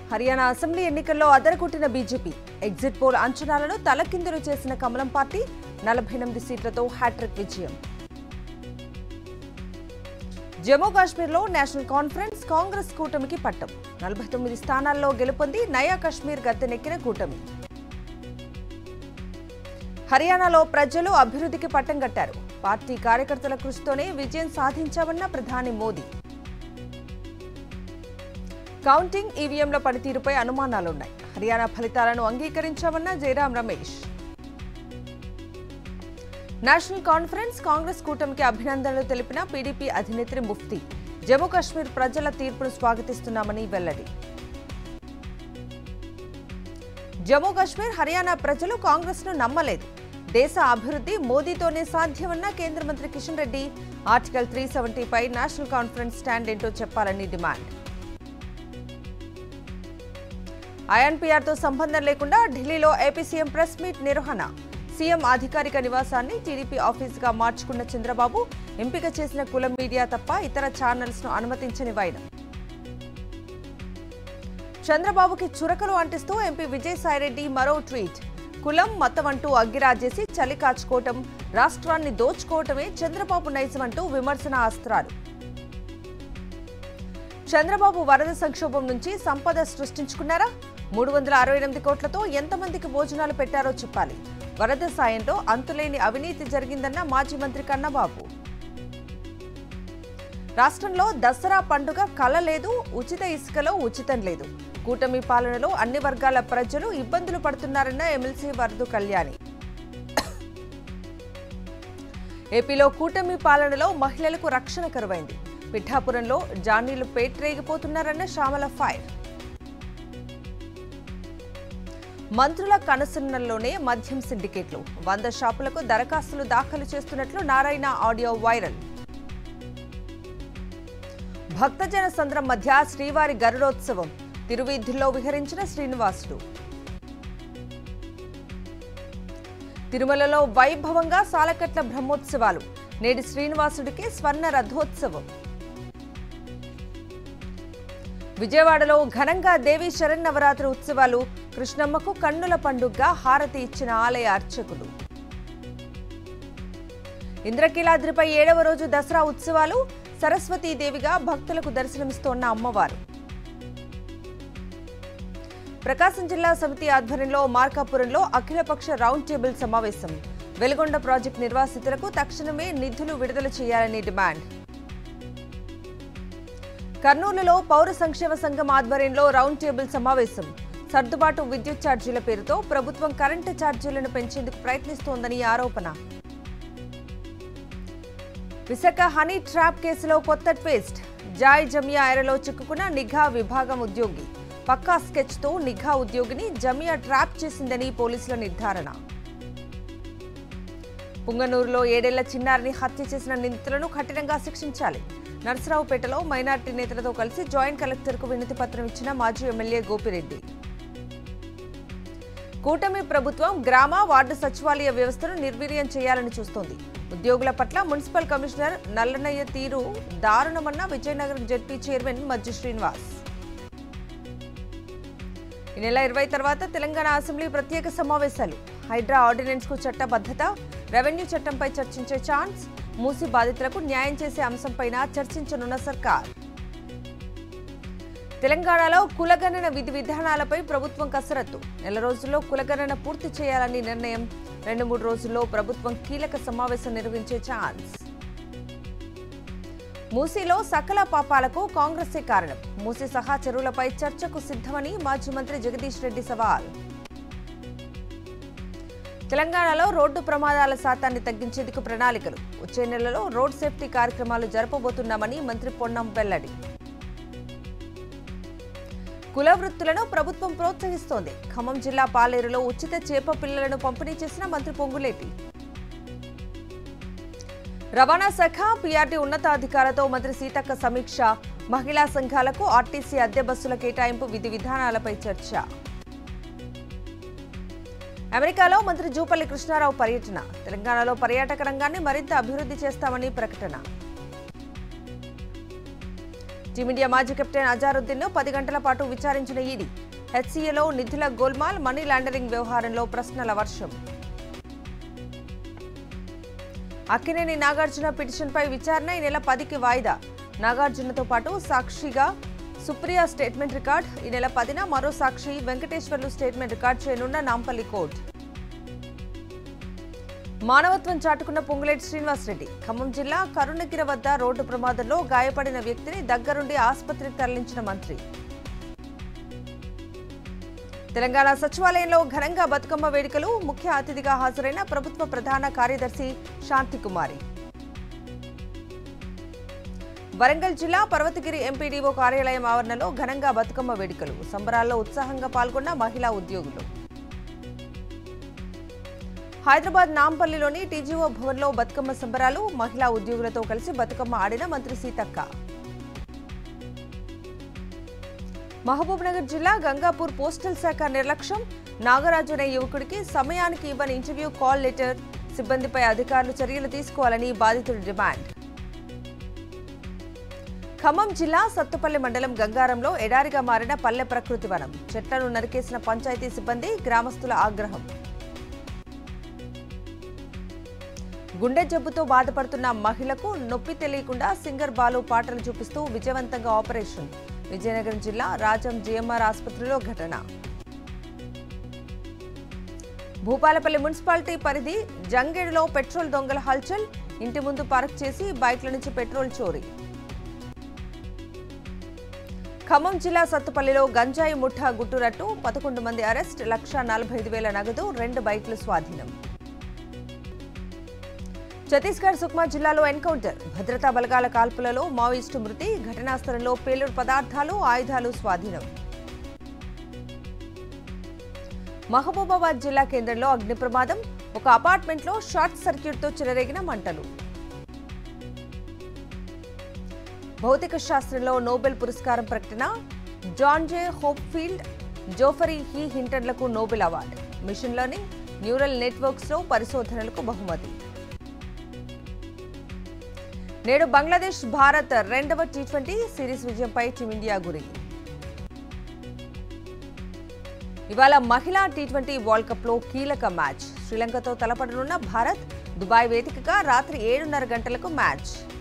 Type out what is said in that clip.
Haryana assembly ఎన్నికల్లో అదరగొట్టిన BJP exit poll అంచనాలను తలకిందులు చేసిన కమలం పార్టీ నలభై ఎనిమిది సీట్లతో హ్యాట్రిక్ విజయం జమ్మూ కాశ్మీర్లో నేషనల్ కాన్ఫరెన్స్ కాంగ్రెస్ కూటమికి పట్టం నలభై తొమ్మిది స్థానాల్లో గెలుపొంది నయా కాశ్మీర్ గద్దెనెక్కిన కూటమి హర్యానాలో ప్రజలు అభివృద్ధికి పట్టం కట్టారు పార్టీ కార్యకర్తల కృషితోనే విజయం సాధించామన్న ప్రధాని మోదీ కౌంటింగ్ ఈవీఎంల పనితీరుపై అనుమానాలున్నాయి హర్యానా ఫలితాలను అంగీకరించామన్న జయరాం రమేష్ నేషనల్ కాన్ఫరెన్స్ కాంగ్రెస్ కూటమికి అభినందనలు తెలిపిన పీడీపీ అధినేత్రి ముఫ్తీ జమ్మూ కాశ్మీర్ ప్రజల తీర్పును స్వాగతిస్తున్నామని వెల్లడి జమ్మూ కాశ్మీర్ హర్యానా ప్రజలు కాంగ్రెస్ ను నమ్మలేదు దేశ అభివృద్ధి మోదీతోనే సాధ్యమన్న కేంద్ర మంత్రి కిషన్ రెడ్డి ఆర్టికల్ త్రీ సెవెంటీపై నేషనల్ కాన్ఫరెన్స్ స్టాండ్ ఏంటో చెప్పాలని డిమాండ్ ఐఎన్పీఆర్ తో సంబంధం లేకుండా ఢిల్లీలో ఏపీ సీఎం ప్రెస్ మీట్ నిర్వహణ సీఎం అధికారిక నివాసాన్ని టీడీపీ ఆఫీసుగా మార్చుకున్న చంద్రబాబు ఎంపిక చేసిన కులం మీడియా తప్ప ఇతర ఛానల్స్ ను అనుమతించని వైనం చంద్రబాబుకి చురకలు అంటిస్తూ ఎంపీ విజయసాయిరెడ్డి మరో ట్వీట్ కులం మతం అంటూ అగ్గిరాజేసి చలి కాచుకోవటం రాష్ట్రాన్ని దోచుకోవటమే చంద్రబాబు నైజం అంటూ విమర్శన అస్త్రాలు చంద్రబాబు వరద సంక్షోభం నుంచి సంపద సృష్టించుకున్నారా మూడు వందల అరవై ఎనిమిది కోట్లతో ఎంతమందికి భోజనాలు పెట్టారో చెప్పాలి వరద సాయంతో అంతులేని అవినీతి జరిగిందన్న మాజీ మంత్రి కన్నబాబు రాష్ట్రంలో దసరా పండుగ కల లేదు ఉచిత ఇసుకలో ఉచితం లేదు కూటమి పాలనలో అన్ని వర్గాల ప్రజలు ఇబ్బందులు పడుతున్నారన్న ఎమ్మెల్సీ వరదు కళ్యాణి ఏపీలో కూటమి పాలనలో మహిళలకు రక్షణ కరువైంది పిఠాపురంలో జానీలు పేట్రేగిపోతున్నారన్న శ్యామల ఫైర్ మంత్రుల కనసన్నల్లోనే మద్యం సిండికేట్లు వంద షాపులకు దరఖాస్తులు దాఖలు చేస్తున్నట్లు నారాయణ ఆడియో వైరల్ భక్తజన సంద్రం మధ్య శ్రీవారి గరుడోత్సవం తిరువీధుల్లో విహరించిన శ్రీనివాసుడు తిరుమలలో వైభవంగా సాలకట్ల బ్రహ్మోత్సవాలు నేటి శ్రీనివాసుడికి స్వర్ణ రథోత్సవం విజయవాడలో ఘనంగా దేవి శరన్నవరాత్రి ఉత్సవాలు కృష్ణమ్మకు కన్నుల పండుగగా హారతి ఇచ్చిన ఆలయ అర్చకులు ఇంద్రకీలాద్రిపై ఏడవ రోజు దసరా ఉత్సవాలు సరస్వతీదేవిగా భక్తులకు దర్శనమిస్తోన్న అమ్మవారు ప్రకాశం జిల్లా సమితి ఆధ్వర్యంలో మార్కాపురంలో అఖిలపక్ష రౌండ్ టేబుల్ సమావేశం వెలుగొండ ప్రాజెక్టు నిర్వాసితులకు తక్షణమే నిధులు విడుదల చేయాలని డిమాండ్ కర్నూలులో పౌర సంక్షేమ సంఘం ఆధ్వర్యంలో రౌండ్ టేబుల్ సమావేశం సర్దుబాటు విద్యుత్ ఛార్జీల పేరుతో ప్రభుత్వం కరెంటు ఛార్జీలను పెంచేందుకు ప్రయత్నిస్తోందని ఆరోపణ విశాఖ హనీ ట్రాప్ కేసులో కొత్త ట్విస్ట్ జాయ్ జమియా ఎరలో చిక్కుకున్న నిఘా విభాగం ఉద్యోగి పక్కా స్కెచ్తో నిఘా ఉద్యోగిని జమియా ట్రాప్ చేసిందని పోలీసుల నిర్ధారణ పుంగనూరులో ఏడేళ్ల చిన్నారిని హత్య చేసిన నిందితులను కఠినంగా శిక్షించాలి నర్సరావుపేటలో మైనార్టీ నేతలతో కలిసి జాయింట్ కలెక్టర్కు వినతి పత్రం ఇచ్చిన మాజీ ఎమ్మెల్యే గోపిరెడ్డి కూటమి ప్రభుత్వం గ్రామ వార్డు సచివాలయ వ్యవస్థను నిర్వీర్యం చేయాలని చూస్తోంది ఉద్యోగుల పట్ల మున్సిపల్ కమిషనర్ నల్లనయ్య తీరు దారుణమన్న విజయనగరం జెడ్పీ చైర్మన్ మజ్జు శ్రీనివాస్ ఈ నెల ఇరవై తర్వాత తెలంగాణ అసెంబ్లీ ప్రత్యేక సమావేశాలు హైడ్రా ఆర్డినెన్స్ కు చట్టబద్ధత రెవెన్యూ చట్టంపై చర్చించే ఛాన్స్ మూసి బాధితులకు న్యాయం చేసే అంశంపైన చర్చించనున్న సర్కార్ తెలంగాణలో కులగణన విధి విధానాలపై ప్రభుత్వం కసరత్తు నెల రోజుల్లో కులగణన పూర్తి చేయాలని నిర్ణయం రెండు మూడు రోజుల్లో ప్రభుత్వం కీలక సమావేశం నిర్వహించే ఛాన్స్ మూసీలో సకల పాపాలకు కాంగ్రెసే కారణం మూసీ సహా చెరువులపై చర్చకు సిద్ధమని మాజీ మంత్రి జగదీష్ రెడ్డి సవాల్ తెలంగాణలో రోడ్డు ప్రమాదాల శాతాన్ని తగ్గించేందుకు ప్రణాళికలు వచ్చే నెలలో రోడ్ సేఫ్టీ కార్యక్రమాలు జరపబోతున్నామని మంత్రి పొన్నం వెల్లడి కుల వృత్తులను ప్రభుత్వం ప్రోత్సహిస్తోంది ఖమ్మం జిల్లా పాలేరులో ఉచిత చేప పిల్లలను పంపిణీ చేసిన మంత్రి పొంగులేటి రవాణా శాఖ పీఆర్టీ ఉన్నతాధికారులతో మంత్రి సీతక్క సమీక్ష మహిళా సంఘాలకు ఆర్టీసీ అద్దె బస్సుల కేటాయింపు విధి విధానాలపై చర్చ అమెరికాలో మంత్రి జూపల్లి కృష్ణారావు పర్యటన తెలంగాణలో పర్యాటక రంగాన్ని మరింత అభివృద్ధి చేస్తామని ప్రకటన టీమిండియా మాజీ కెప్టెన్ అజారుద్దీన్ ను పది గంటల పాటు విచారించిన ఈడీ హెచ్సీఏలో నిధుల గోల్మాల్ మనీ లాండరింగ్ వ్యవహారంలో ప్రశ్నల వర్షం అక్కినేని నాగార్జున పిటిషన్పై విచారణ ఈ నెల పదికి వాయిదా నాగార్జునతో పాటు సాక్షిగా సుప్రియ స్టేట్మెంట్ రికార్డ్ ఈ నెల పదిన మరో సాక్షి వెంకటేశ్వర్లు స్టేట్మెంట్ రికార్డ్ చేయనున్న నాంపల్లి కోర్టు మానవత్వం చాటుకున్న పొంగులేటి శ్రీనివాసరెడ్డి ఖమ్మం జిల్లా కరుణగిరి వద్ద రోడ్డు ప్రమాదంలో గాయపడిన వ్యక్తిని దగ్గరుండి ఆసుపత్రికి తరలించిన మంత్రి తెలంగాణ సచివాలయంలో ఘనంగా బతుకమ్మ వేడుకలు ముఖ్య అతిథిగా హాజరైన ప్రభుత్వ ప్రధాన కార్యదర్శి శాంతికుమారి వరంగల్ జిల్లా పర్వతగిరి ఎంపీడీఓ కార్యాలయం ఆవరణలో ఘనంగా బతుకమ్మ వేడుకలు సంబరాల్లో ఉత్సాహంగా పాల్గొన్న మహిళా ఉద్యోగులు హైదరాబాద్ నాంపల్లిలోని టీజీఓ భవన్లో బతుకమ్మ సంబరాలు మహిళా ఉద్యోగులతో కలిసి బతుకమ్మ ఆడిన మంత్రి సీతక్క మహబూబ్నగర్ జిల్లా గంగాపూర్ పోస్టల్ శాఖ నిర్లక్ష్యం నాగరాజు అనే యువకుడికి సమయానికి ఇవ్వని ఇంటర్వ్యూ కాల్ లెటర్ సిబ్బందిపై అధికారులు చర్యలు తీసుకోవాలని బాధితుడి డిమాండ్ ఖమ్మం జిల్లా సత్తుపల్లి మండలం గంగారంలో ఎడారిగా మారిన పల్లె ప్రకృతి వనం చెట్లను నరికేసిన పంచాయతీ సిబ్బంది గ్రామస్తుల ఆగ్రహం గుండె జబ్బుతో బాధపడుతున్న మహిళకు నొప్పి తెలియకుండా సింగర్ బాలు పాటలు చూపిస్తూ విజయవంతంగా ఆపరేషన్ విజయనగరం జిల్లా రాజం జిఎంఆర్ ఆసుపత్రిలో ఘటన భూపాలపల్లి మున్సిపాలిటీ పరిధి జంగేడులో పెట్రోల్ దొంగల హల్చల్ ఇంటి ముందు పార్క్ చేసి బైక్ల నుంచి పెట్రోల్ చోరీ ఖమ్మం జిల్లా సత్తుపల్లిలో గంజాయి ముఠా గుట్టురట్టు పదకొండు మంది అరెస్ట్ లక్ష నలభై ఐదు వేల నగదు రెండు బైక్లు స్వాధీనం ఛత్తీస్గఢ్ సుక్మా జిల్లాలో ఎన్కౌంటర్ భద్రతా బలగాల కాల్పులలో మావోయిస్టు మృతి ఘటనా స్థలంలో పేలుడు పదార్థాలు ఆయుధాలు స్వాధీనం మహబూబాబాద్ జిల్లా కేంద్రంలో అగ్ని ప్రమాదం ఒక అపార్ట్మెంట్లో షార్ట్ సర్క్యూట్తో చెలరేగిన మంటలు భౌతిక శాస్త్రంలో నోబెల్ పురస్కారం ప్రకటన జాన్ జే హోప్ఫీల్డ్ జోఫరీ హీ హింటన్లకు Nobel award machine learning neural నెట్వర్క్స్లో పరిశోధనలకు బహుమతి నేడు బంగ్లాదేశ్ భారత్ రెండవ టీ ట్వంటీ సిరీస్ విజయంపై టీమిండియా గురి ఇవాళ మహిళా టీ ట్వంటీ వరల్డ్ కప్లో కీలక మ్యాచ్ శ్రీలంకతో తలపడనున్న భారత్ దుబాయ్ వేదికగా రాత్రి ఏడున్నర గంటలకు మ్యాచ్